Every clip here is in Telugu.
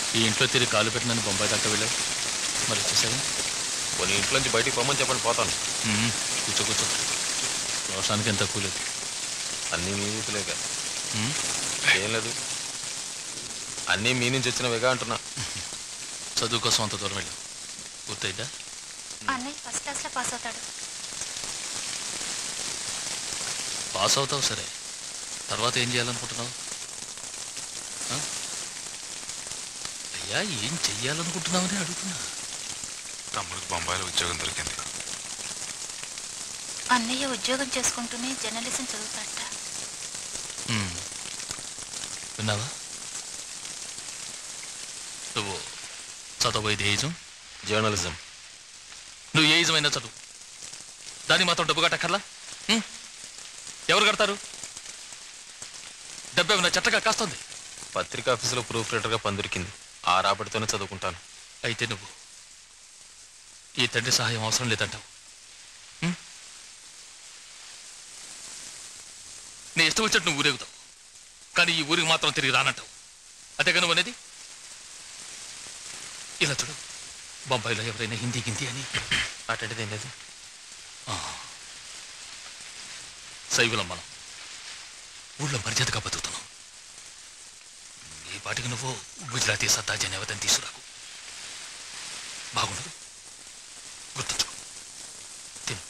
ఈ ఇంట్లో తిరిగి కాలు పెట్టి నన్ను బొంబాయి దాకా వెళ్ళావు మరి వచ్చేసావా కొన్ని ఇంట్లోంచి బయటికి పొమ్మని చెప్పండి పోతాను మ్మ్. కూర్చో కూర్చో రోషానికి ఎంత తక్కువ లేదు అన్నీ మీ నీతులేక మ్మ్. ఏం లేదు అన్నీ మీ నుంచి వచ్చినవిగా అంటున్నా చదువు కోసం అంత దూరం వెళ్ళావు పూర్తయిందా అన్నయ్య ఫస్ట్ క్లాస్లో పాస్ అవుతాడు పాస్ అవుతావు సరే తర్వాత ఏం చేయాలనుకుంటున్నావు ఆ? అయ్యా ఏం చెయ్యాలనుకుంటున్నావని అడుగుతున్నా తమ్ముడికి బొంబాయిలో ఉద్యోగం దొరికింది అన్నయ్య ఉద్యోగం చేసుకుంటూనే జర్నలిజం చదువుతాడట మ్మ్. విన్నావా నువ్వు చదవబోయేది ఏజం జర్నలిజం నువ్వు ఏ ఇజమైనా చదువు దాన్ని మాత్రం డబ్బు కట్టక్కర్లా మ్మ్? ఎవరు కడతారు డబ్బు ఏమైనా చెట్టగా కాస్తుంది పత్రికా ఆఫీసులో ప్రూఫ్ రీడర్గా పని దొరికింది ఆ రాబడితోనే చదువుకుంటాను అయితే నువ్వు ఈ తండ్రి సహాయం అవసరం లేదంటావు మ్మ్? నీ ఇష్టం వచ్చినట్టు నువ్వు ఊరేగుతావు కానీ ఈ ఊరికి మాత్రం తిరిగి రానంటావు అదేగా నువ్వు అనేది ఇలా చూడు బొంబాయిలో ఎవరైనా హిందీ గింది అని అటువంటిది ఏం లేదు శైవులం మనం ఊళ్ళో మర్యాదగా బతుకుతున్నాం ఈ పాటికి నువ్వు గుజరాతీ సత్తాజీ అనే అవతని తీసుకురాకు బాగుండదు గుర్తుంచుకో తిను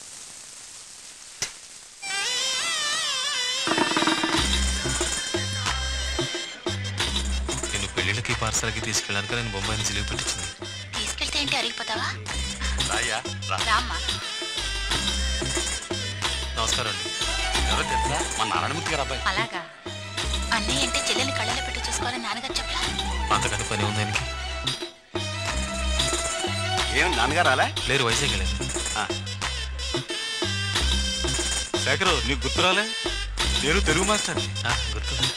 నేను పెళ్ళిళ్ళకి పార్సల్కి తీసుకెళ్ళడానికి నేను బొంబాయి నుంచి లీవ్ పెట్టించింది తీసుకెళ్తే ఏంటి అరిగిపోతావా రాయ్యా రా రామ్మా నమస్కారం అండి ఎవరో తెలుసా మా నారాయణమూర్తి గారు అబ్బాయి అలాగా అన్నయ్య అంటే చెల్లెల్ని కళ్ళలో పెట్టి చూసుకోవాలని నాన్నగారు చెప్పలా అంతకంటే పని ఉంది ఆయనకి ఏం నాన్నగారు అలా లేరు వైజాగ్ వెళ్ళారు శేఖరు నీకు గుర్తు రాలే నేను తెలుగు మాస్టర్ ఆ, గుర్తు